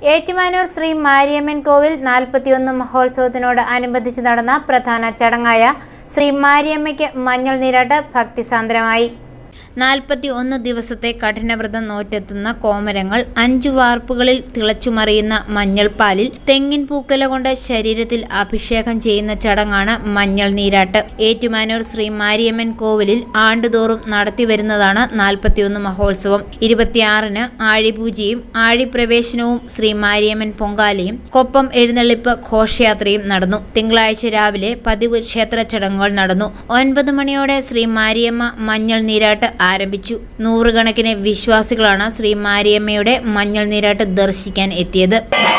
ഏറ്റുമാനൂർ ശ്രീ മാരിയമ്മൻ കോവിൽ നാൽപ്പത്തിയൊന്ന് മഹോത്സവത്തിനോട് അനുബന്ധിച്ച് നടന്ന പ്രധാന ചടങ്ങായ ശ്രീ മാരിയമ്മയ്ക്ക് മഞ്ഞൾ നീരാട്ട് ഭക്തിസാന്ദ്രമായി നാൽപ്പത്തി ഒന്ന് ദിവസത്തെ കഠിനവ്രതം നോറ്റെത്തുന്ന കോമരങ്ങൾ അഞ്ചു വാർപ്പുകളിൽ തിളച്ചുമറിയുന്ന മഞ്ഞൾപ്പാലിൽ തെങ്ങിൻ പൂക്കല കൊണ്ട് ശരീരത്തിൽ അഭിഷേകം ചെയ്യുന്ന ചടങ്ങാണ് മഞ്ഞൾ നീരാട്ട് ഏറ്റുമാനൂർ ശ്രീ മാരിയമ്മൻ കോവിലിൽ ആണ്ടുതോറും നടത്തിവരുന്നതാണ് നാൽപ്പത്തിയൊന്ന് മഹോത്സവം ഇരുപത്തിയാറിന് ആഴിപൂജയും ആഴിപ്രവേശനവും ശ്രീ മാരിയമ്മൻ പൊങ്കാലയും കൊപ്പം എഴുന്നള്ളിപ്പ് ഘോഷയാത്രയും നടന്നു തിങ്കളാഴ്ച രാവിലെ പതിവ് ക്ഷേത്ര ചടങ്ങുകൾ നടന്നു ഒൻപത് മണിയോടെ ശ്രീ മാരിയമ്മ മഞ്ഞൾ നീരാട്ട് ആരംഭിച്ചു നൂറുകണക്കിന് വിശ്വാസികളാണ് ശ്രീ മാരിയമ്മയുടെ മഞ്ഞൾ നീരാട്ട് ദർശിക്കാൻ എത്തിയത്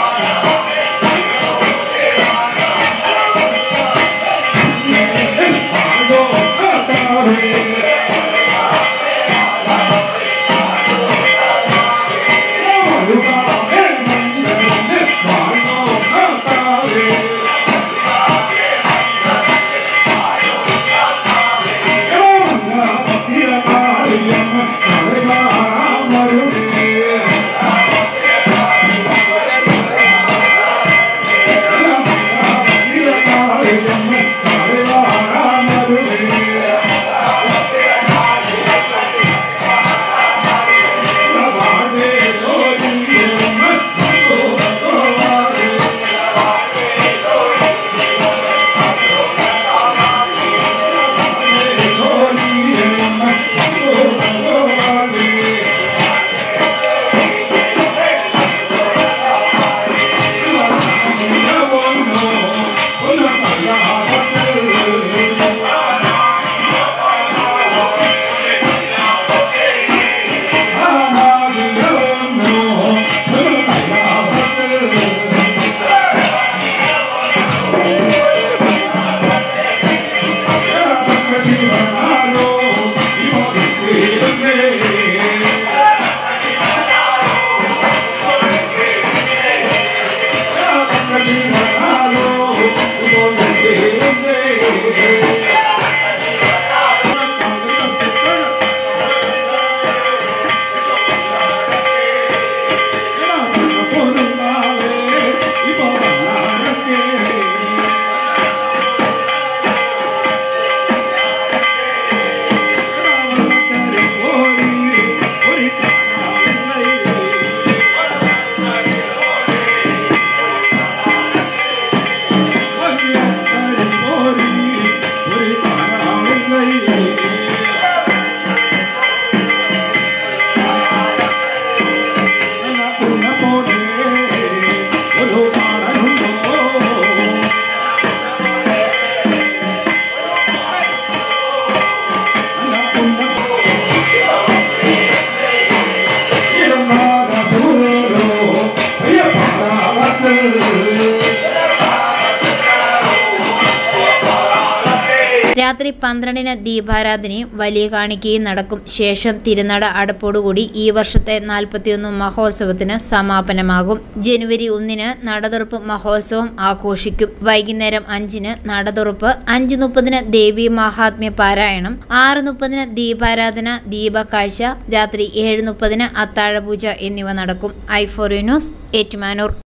രാത്രി പന്ത്രണ്ടിന് ദീപാരാധനയും വലിയ കാണിക്കയും നടക്കും ശേഷം തിരുനട അടപ്പോടുകൂടി ഈ വർഷത്തെ നാൽപ്പത്തിയൊന്ന് മഹോത്സവത്തിന് സമാപനമാകും ജനുവരി ഒന്നിന് നടതുറപ്പ് മഹോത്സവം ആഘോഷിക്കും വൈകുന്നേരം അഞ്ചിന് നടതുറപ്പ് അഞ്ച് മുപ്പതിന് ദേവി മഹാത്മ്യ പാരായണം ആറ് മുപ്പതിന് ദീപാരാധന ദീപക്കാഴ്ച രാത്രി ഏഴ് മുപ്പതിന് അത്താഴപൂജ എന്നിവ നടക്കും ഐ ഫോർ ന്യൂസ് ഏറ്റുമാനൂർ